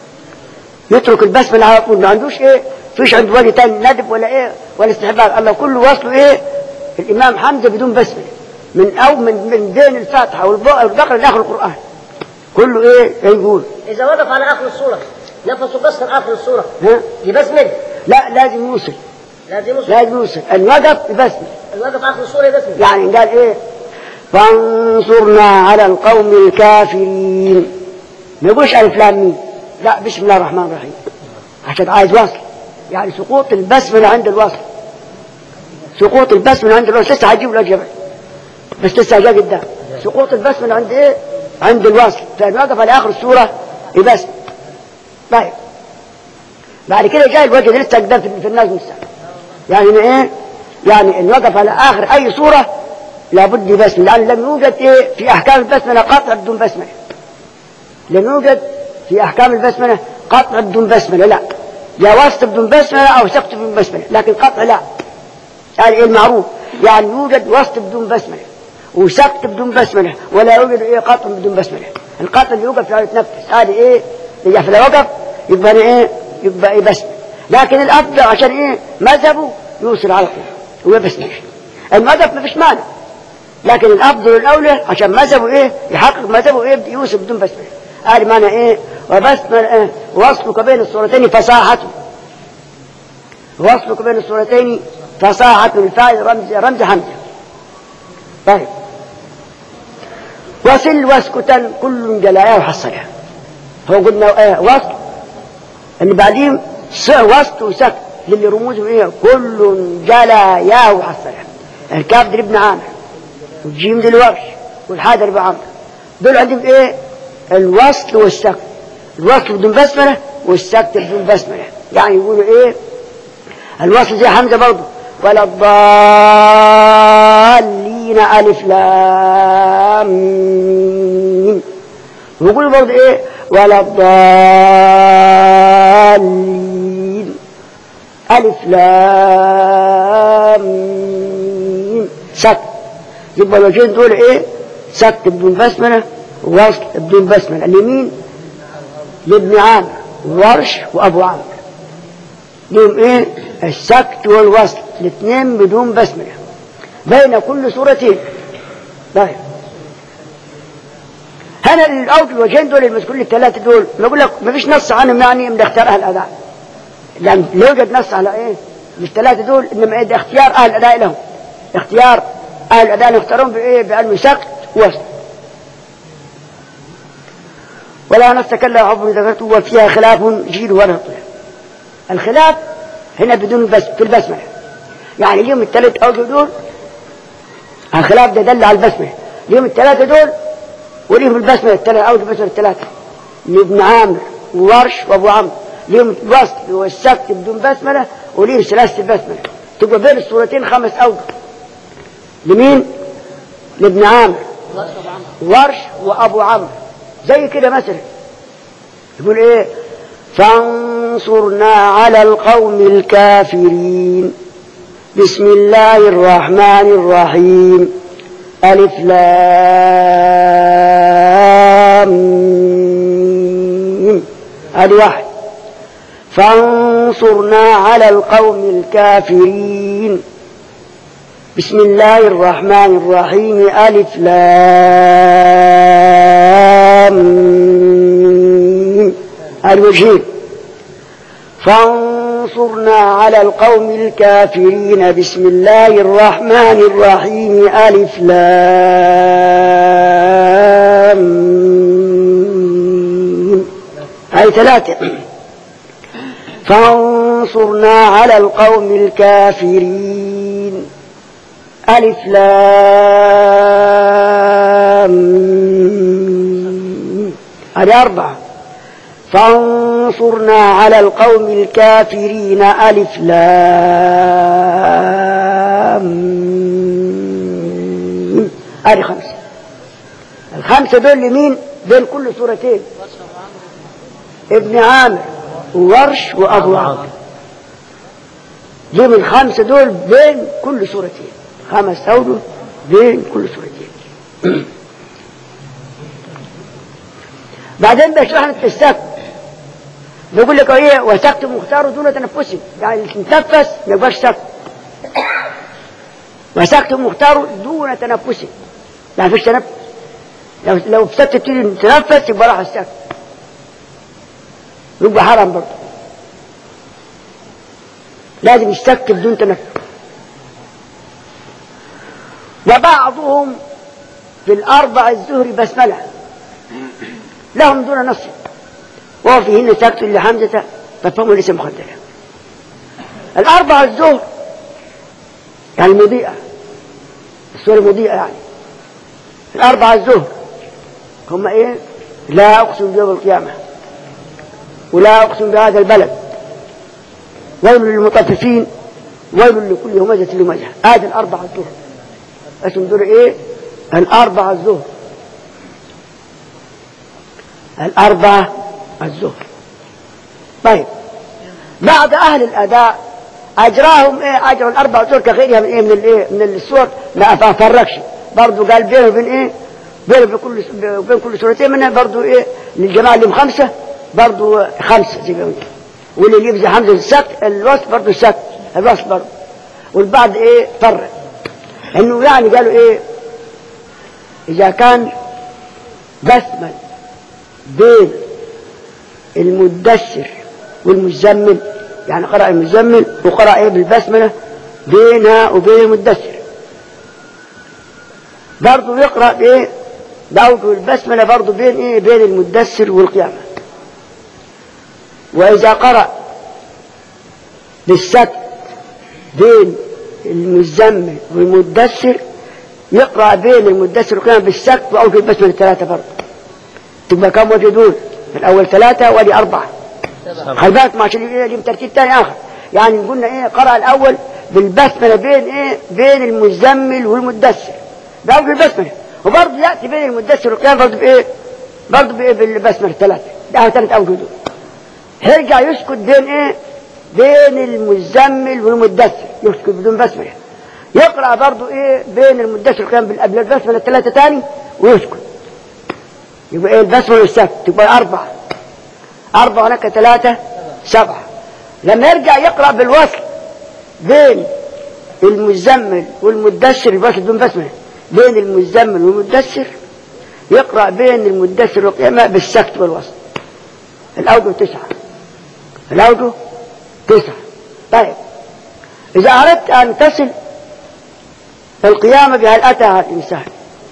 يترك البسملة على طول ما عندوش إيه فيش عنده وجه تاني ندب ولا إيه ولا استحباب الله كله وصله إيه الإمام حمزة بدون بسملة من أو من من بين الفاتحة والبقرة لآخر القرآن كله إيه يقول إذا وقف على آخر السورة نفسه بس آخر السورة ها يبسمل لا لازم يوصل لازم يوصل لازم يوصل ان وقف يبسمل الوقف آخر السورة يبسمل يعني قال ايه فانصرنا على القوم الكافرين ما يقولش الف لام ميم لا بسم الله الرحمن الرحيم عشان عايز وصل يعني سقوط البسمله عند الوصل سقوط البسمله عند الوصل لسه هجيب له جبل بس لسه جاي قدام سقوط البسمله عند ايه عند الوصل فان وقف على اخر السوره يبسم طيب بعد كده جاي الوجه اللي لسه قدام في في الناس لسه يعني ايه يعني ان وقف على اخر اي سوره لابد بسملة لأن لم يوجد إيه في أحكام البسملة قطع بدون بسملة لم يوجد في أحكام البسملة قطع بدون بسملة لا يا وسط بدون بسملة أو سقط بدون بسملة لكن قطع لا يعني إيه المعروف يعني يوجد وسط بدون بسملة وسقط بدون بسملة ولا يوجد إيه قطع بدون بسملة القطع اللي يوقف يعني يتنفس هذه إيه إذا فلا وقف يبقى إيه يبقى إيه بسملة لكن الأفضل عشان إيه مذهبه يوصل على طول هو بسملة المذهب ما فيش مانع لكن الافضل الاولى عشان مذهبه ايه يحقق مذهبه ايه يوسف بدون بسمله قال معنى ايه وبسمل ايه وصلك بين الصورتين فصاحة وصلك بين الصورتين فصاحة الفاعل رمز رمز حمزة طيب وصل واسكتا كل جلايا وحصلها هو قلنا ايه وصل اللي بعدين وسط وسكت للي رموزهم ايه كل جلايا وحصلها الكاف دي ابن عامر والجيم دي الورش والحاء دي عمرو دول عندهم ايه الوصل والسكت الوصل بدون بسمله والسكت بدون بسمله يعني يقولوا ايه الوصل زي حمزه برضه ولا الضالين الف لام ميم ويقولوا برضه ايه ولا الضالين الف لام ميم سكت يبقى الوجهين دول ايه سكت بدون بسمله ووصل بدون بسمله اليمين لابن عامر ورش وابو عمرو لهم ايه السكت والوصل الاثنين بدون بسمله بين كل سورتين طيب هنا الاوت الوجهين دول المذكورين الثلاثه دول بقول لك ما فيش نص عنهم يعني من اختيار اهل الاداء لان لا يوجد نص على ايه الثلاثه دول انما إيه ده اختيار اهل الاداء لهم اختيار أهل الأذان يختارون بإيه بعلم سقط وسط ولا نستكل حب ذكرته وفيها خلاف جيل ولا طلع الخلاف هنا بدون بس في البسملة يعني اليوم الثلاث أوجه دول الخلاف ده دل على البسملة اليوم الثلاثة دول وليهم البسملة الثلاثة أوجه البسملة الثلاثة لابن عامر وورش وأبو عمرو ليهم الوسط والسكت بدون بسملة وليهم ثلاثة البسملة تبقى بين الصورتين خمس أوجه لمين لابن عامر ورش وابو عمرو زي كده مثلا يقول ايه فانصرنا على القوم الكافرين بسم الله الرحمن الرحيم ألف لام هذه واحد فانصرنا على القوم الكافرين بسم الله الرحمن الرحيم ألف لام الوجهين فانصرنا على القوم الكافرين بسم الله الرحمن الرحيم ألف لام هاي ثلاثة فانصرنا على القوم الكافرين ألف لام هذه أربعة فانصرنا على القوم الكافرين ألف لام هذه خمسة الخمسة دول لمين؟ بين كل سورتين ابن عامر وورش وأبو عمرو دول الخمسة دول بين كل سورتين خمس أوجه بين كل سورتين بعدين بيشرح لك السكت بيقول لك ايه وسكت مختار دون تنفس يعني تنفس ما يبقاش سكت وسكت مختار دون تنفس يعني فيش تنفس لو لو سكت تبتدي تنفس يبقى راح السكت يبقى حرام برضه لازم يستك بدون تنفس وبعضهم في الأربع الزهر بسملة لهم دون نص وهو فيهن سكت لحمزة ففهموا ليس مخدرا الأربع الزهر يعني مضيئة السورة مضيئة يعني الأربع الزهر هم إيه لا أقسم بيوم القيامة ولا أقسم بهذا البلد ويل للمطففين ويل لكل همزة لمزة هذه الأربع الزهر اسم دول ايه الاربع الظهر الاربع الظهر طيب بعد اهل الاداء اجراهم ايه اجروا الاربع الظهر كغيرها من ايه من الايه من السور لا ما فرقش برضه قال بينه وبين ايه بينه وبين كل بين كل سورتين منها برضه ايه للجماعه اللي هم خمسه برضه خمسه زي ما قلت واللي يجيب زي حمزه السكت الوسط برضه السكت الوسط برضه والبعض ايه فرق انه يعني قالوا ايه اذا كان بسمل بين المدثر والمزمل يعني قرأ المزمل وقرأ ايه بالبسملة بينها وبين المدثر برضه يقرأ بايه داود والبسملة برضه بين ايه بين المدثر والقيامة وإذا قرأ بالسكت بين المزمل والمدثر يقرأ بين المدثر والقيامة بالسكت وأوجه البسملة الثلاثة برضه تبقى كم وجه دول الأول ثلاثة وادي أربعة خلي بالك ما عشان يجيب ترتيب ثاني آخر يعني قلنا إيه قرأ الأول بالبسملة بين إيه بين المزمل والمدثر ده أوجه البسملة وبرضه يأتي بين المدثر والقيامة برضه بإيه برضه بإيه بالبسملة الثلاثة ده ثلاث أوجه دول هيرجع يسكت بين إيه بين المزمل والمدثر يسكت بدون بسملة يقرأ برضه إيه بين المدثر والقيامة قبل البسملة الثلاثة تاني ويسكت يبقى ايه البسمة والسكت يبقى أربعة أربعة هناك ثلاثة سبعة لما يرجع يقرأ بالوصل بين المزمل والمدثر الوصل بدون بسمة بين المزمل والمدثر يقرأ بين المدثر والقيامة بالسكت والوصل الأوجه تسعة الأوجه تسعة طيب إذا أردت أن تصل القيامة بهل أتى الإنسان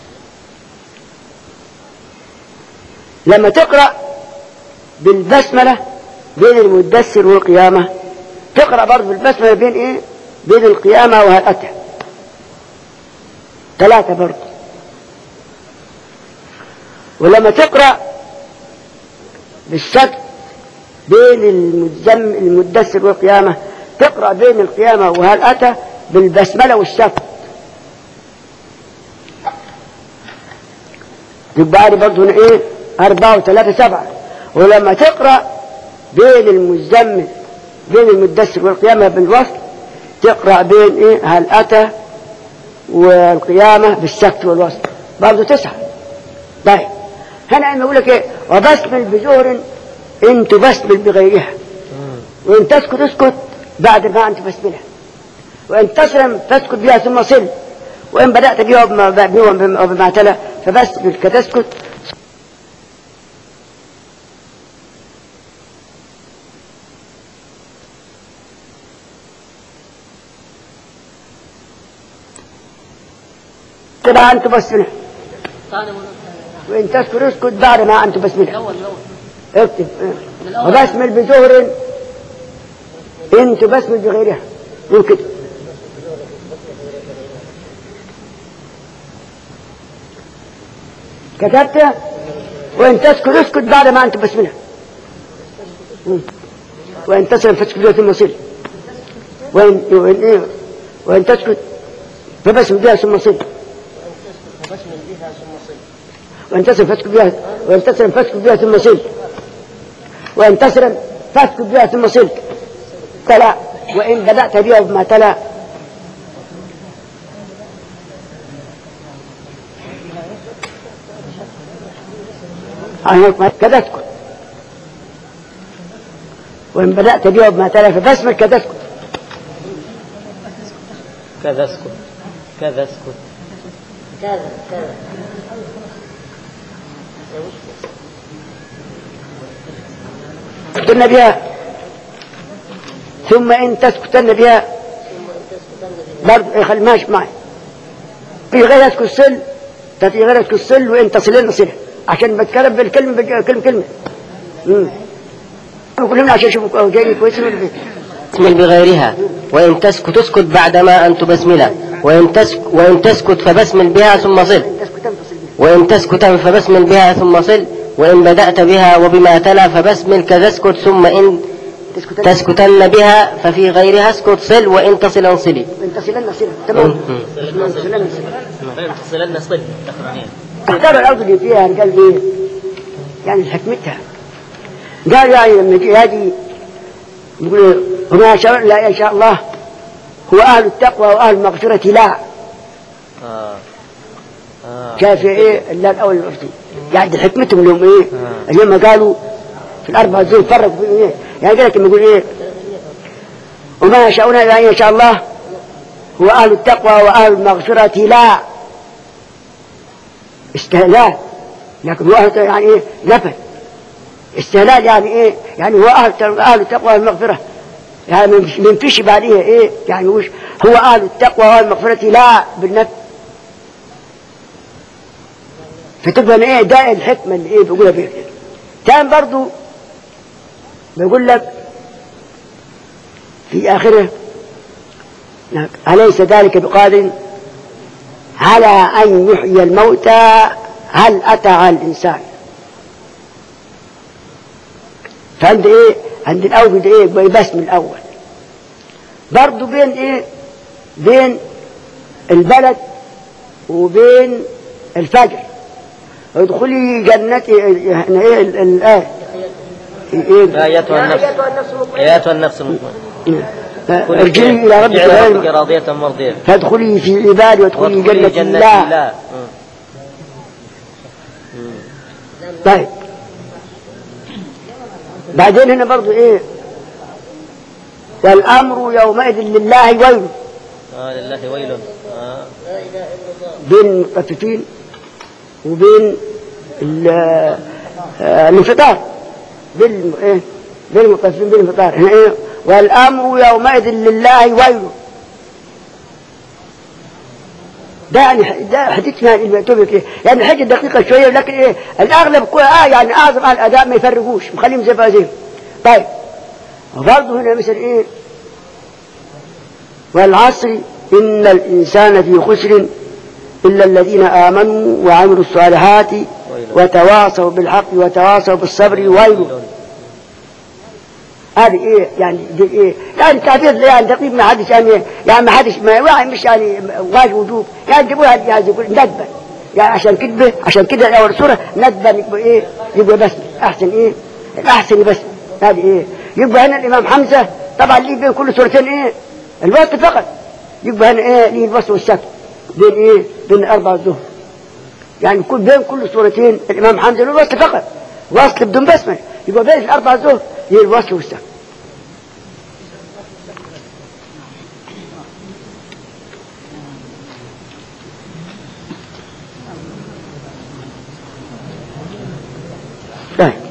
لما تقرأ بالبسملة بين المدثر والقيامة تقرأ برضه بالبسملة بين ايه بين القيامة وهل أتى ثلاثة برضه ولما تقرأ بالسكت بين المزم المدثر والقيامة تقرأ بين القيامة وهل أتى بالبسملة والسكت يبقى هذه برضه هنا ايه أربعة وثلاثة سبعة ولما تقرأ بين المزمل بين المدثر والقيامة بالوصل تقرأ بين إيه هل أتى والقيامة بالسكت والوصل برضه تسعة طيب هنا أنا أقول لك إيه وبسمل بزهر إن تبسمل بغيرها وإن تسكت اسكت بعد ما أنت بسملها وإن تسلم تسكت بها ثم صل وإن بدأت بها وبما, بما, وبما تلا فبسمل كتسكت تبقى أنت بسملها وإن تذكر اسكت بعد ما أنت بسملها الأول الأول اكتب من الأول. وبسمل بزهر إن تبسمل بغيرها قول كده كتبت وإن تذكر اسكت بعد ما أنت بسملها مم. وإن تسلم فاسكت بها ثم صل وإن وإن إيه وإن تسكت فبسم بها ثم صل وبسمل بها ثم صل وإن تسلم فاسكت بها وإن تسلم فاسكت بها ثم صل وإن تسلم فاسكت بها ثم صل تلا وإن بدأت بها بما تلا أهلك كذا اسكت وإن بدأت بها بما تلا فبسمل كذا اسكت كذا اسكت كذا اسكت كذا كذا تسكتن بها ثم إن تسكتن بها برضه إيه خلي ماشي معي في غير اسكت السل ده في غير اسكت السل وإن تصلين صلة عشان بتكلم بالكلمة بكلمة كلمة امم كلنا عشان يشوفوا جايين كويسين ولا إيه؟ تسمل بغيرها وإن تسكت اسكت بعدما أن تبسملها وإن, تسك وإن تسكت فبسمل بها ثم صل تسكتن تصل بها وإن تسكت فبسمل بها ثم صل وإن بدأت بها وبما تلا فبسمل كذا اسكت ثم إن تسكت تسكتن بها ففي غيرها اسكت صل وإن تصل انصلي انتصلن صلة تمام مم. انتصلن صلة تصلنا صل تقرانين اختار الأرض اللي فيها قال إيه يعني حكمتها قال يعني لما يجي هذه يقول وما شاء لا إن شاء الله هو أهل التقوى وأهل المغفرة لا اه اه شايف إيه إلا الأول والأخير يعني حكمتهم لهم إيه اللي هم قالوا في الأربعة دول فرقوا في إيه يعني قال لك لما يقول إيه وما يشاءون إلا إن شاء الله هو أهل التقوى وأهل المغفرة لا استهلال لكن هو أهل يعني إيه نفل استهلال يعني إيه يعني هو أهل أهل التقوى والمغفرة يعني من فيش بعديها إيه يعني وش هو أهل التقوى والمغفرة لا بالنفل فتبقى من ايه ده الحكمة اللي ايه بيقولها فيها كده كان برضو بيقول لك في آخره لك أليس ذلك بقادر على أن يحيي الموتى هل أتى على الإنسان فعند إيه عند الأول ده إيه بس من الأول برضو بين إيه بين البلد وبين الفجر ادخلي جنتي يعني ايه ال- الآية ايه ايتها النفس ايتها النفس المطمئنة ارجعي الى ربك ارجعي ربك غير راضية مرضية فادخلي في عبادي وادخلي وادخلي جنة جنة الله الله طيب بعدين هنا برضو ايه والامر يومئذ لله ويل اه لله ويل اه بين المطففين وبين ال- آه، الانفطار بين ايه بين المطففين بين الانفطار هنا ايه والامر يومئذ لله ويل ده يعني ده حديثنا اللي بيكتب لك ايه يعني حاجه دقيقه شويه لكن ايه الاغلب كل اه يعني اعظم اهل الاداء ما يفرقوش مخليهم زي فازين طيب وبرضه هنا مثلا ايه والعصر ان الانسان في خسر إلا الذين آمنوا وعملوا الصالحات وتواصوا بالحق وتواصوا بالصبر ويل هذه ايه يعني دي ايه يعني تعبير يعني دقيق ما حدش يعني يعني ما حدش ما يعني مش يعني واجب وجوب يعني تقولها يعني تقول ندبا يعني عشان كده عشان كده اول سوره ندبا يبقى ايه يبقى بس احسن ايه الاحسن بس هذه ايه يبقى هنا الامام حمزه طبعا ليه بين كل سورتين ايه الوقت فقط يبقى هنا ايه ليه الوصل والسكت بين ايه بين اربع الظهر يعني كل بين كل سورتين الامام حمزه له الوصل فقط وصل بدون بسمه يبقى بين الاربع الظهر هي الوصل والسكت طيب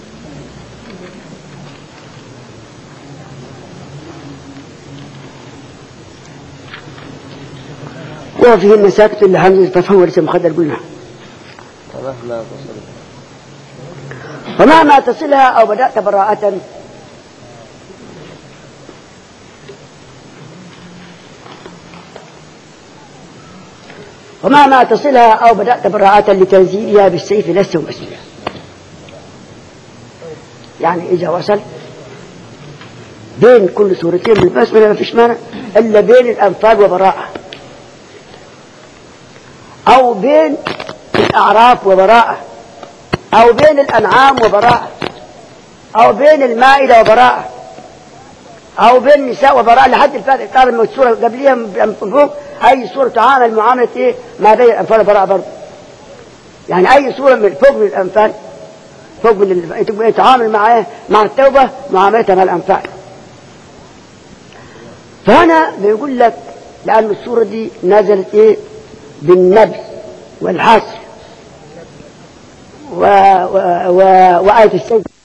وفيه المساكت اللي حمزة فهو اسم خدر قلنا مهما تصل ومهما تصلها أو بدأت براءة ومهما تصلها أو بدأت براءة لتنزيلها بالسيف لست مسؤولا يعني إذا وصل بين كل سورتين بالبسملة ما فيش مانع إلا بين الأنفال وبراءة أو بين الأعراف وبراءة أو بين الأنعام وبراءة أو بين المائدة وبراءة أو بين النساء وبراءة لحد الفاتح تعرف لما السورة قبليها من فوق أي سورة تعامل معاملة إيه ما بين الأنفال وبراءة برضه يعني أي سورة من فوق من الأنفال فوق من ال- تبقى يتعامل مع إيه؟ مع التوبة معاملتها مع الأنفال فهنا بيقول لك لأن السورة دي نزلت إيه بالنبي والحصر و... و... و... وآية السجن